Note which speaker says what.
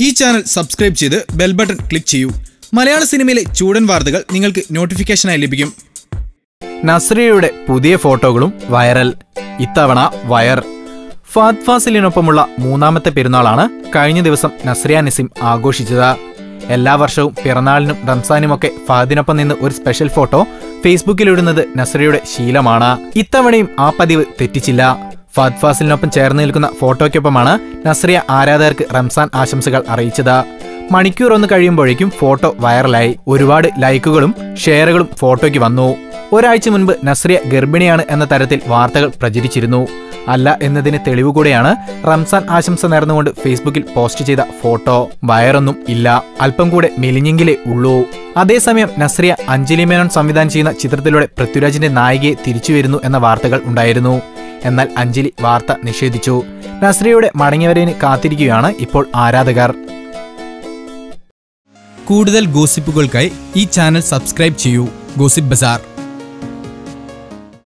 Speaker 1: ഈ channel subscribe ചെയ്ത് bell button click ചെയ്യൂ മലയാള സിനിമയിലെ ചൂടൻ വാർത്തകൾ നിങ്ങൾക്ക് നോട്ടിഫിക്കേഷനായി ലഭിക്കും
Speaker 2: നസ്രിയയുടെ പുതിയ ഫോട്ടോകളും വൈറൽ ഇത്തവണ വയർ ഫാദ് ഫാസിലിനൊപ്പമുള്ള മൂന്നാമത്തെ പെരുന്നാളാണ് കഴിഞ്ഞ ദിവസം നസ്രിയ നസീം ആഘോഷിച്ചത് എല്ലാ വർഷവും പിറന്നാളിനും റംസാനുമൊക്കെ ഫാദിനൊപ്പം നിന്ന് ഒരു സ്പെഷ്യൽ ഫോട്ടോ ഫേസ്ബുക്കിലിടുന്നത് നസ്രിയയുടെ ശീലമാണ് ഇത്തവണയും ആ പതിവ് തെറ്റിച്ചില്ല ഫാദ് ഫാസിലിനൊപ്പം ചേർന്ന് നിൽക്കുന്ന ഫോട്ടോയ്ക്കൊപ്പമാണ് നസ്രിയ ആരാധകർക്ക് റംസാൻ ആശംസകൾ അറിയിച്ചത് മണിക്കൂർ ഒന്ന് കഴിയുമ്പോഴേക്കും ഫോട്ടോ വൈറലായി ഒരുപാട് ലൈക്കുകളും ഷെയറുകളും ഫോട്ടോയ്ക്ക് വന്നു ഒരാഴ്ച മുൻപ് നസ്രിയ ഗർഭിണിയാണ് എന്ന തരത്തിൽ വാർത്തകൾ പ്രചരിച്ചിരുന്നു അല്ല എന്നതിന് തെളിവ് കൂടെയാണ് റംസാൻ ആശംസ നേർന്നുകൊണ്ട് ഫേസ്ബുക്കിൽ പോസ്റ്റ് ചെയ്ത ഫോട്ടോ വയറൊന്നും ഇല്ല അല്പം കൂടെ മെലിഞ്ഞെങ്കിലേ ഉള്ളൂ അതേസമയം നസ്രിയ അഞ്ജലി മേനോൻ സംവിധാനം ചെയ്യുന്ന ചിത്രത്തിലൂടെ പൃഥ്വിരാജിന്റെ നായികയെ തിരിച്ചു വരുന്നു എന്ന വാർത്തകൾ ഉണ്ടായിരുന്നു എന്നാൽ അഞ്ജലി വാർത്ത നിഷേധിച്ചു നസ്രിയയുടെ മടങ്ങിവരവിന് കാത്തിരിക്കുകയാണ് ഇപ്പോൾ ആരാധകർ
Speaker 1: കൂടുതൽ ഗോസിപ്പുകൾക്കായി ഈ ചാനൽ സബ്സ്ക്രൈബ് ചെയ്യൂ ഗോസിപ്പ് ബസാർ